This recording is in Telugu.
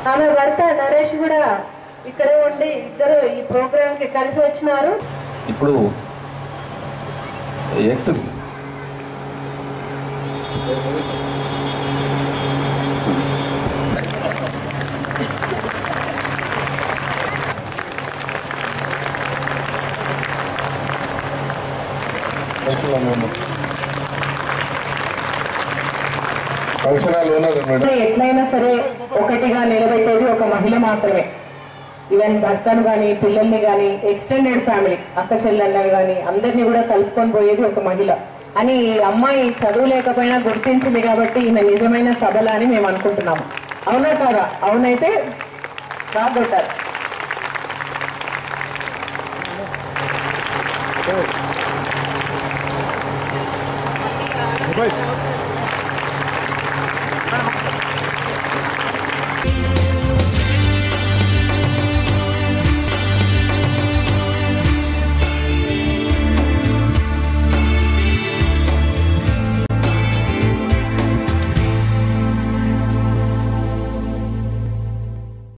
ఆమె భర్త నరేష్ కూడా ఇక్కడే ఉండి ఇద్దరు ఈ ప్రోగ్రామ్ కి కలిసి వచ్చినారు ఇప్పుడు ex function hall owner madam ఎట్లయినా సరే ఒకటిగా నిలబెట్టేది ఒక మహిళ మాత్రమే ఈవెన్ భర్తను కానీ పిల్లల్ని కానీ ఎక్స్టెండెడ్ ఫ్యామిలీ అక్క చెల్లెళ్ళని కానీ అందరినీ కూడా కలుపుకొని పోయేది ఒక మహిళ అని ఈ అమ్మాయి చదువు లేకపోయినా గుర్తించింది కాబట్టి ఈయన నిజమైన సబల అని మేము అనుకుంటున్నాము అవునా కాదా అవునైతే బాగొట్టారు బాయ్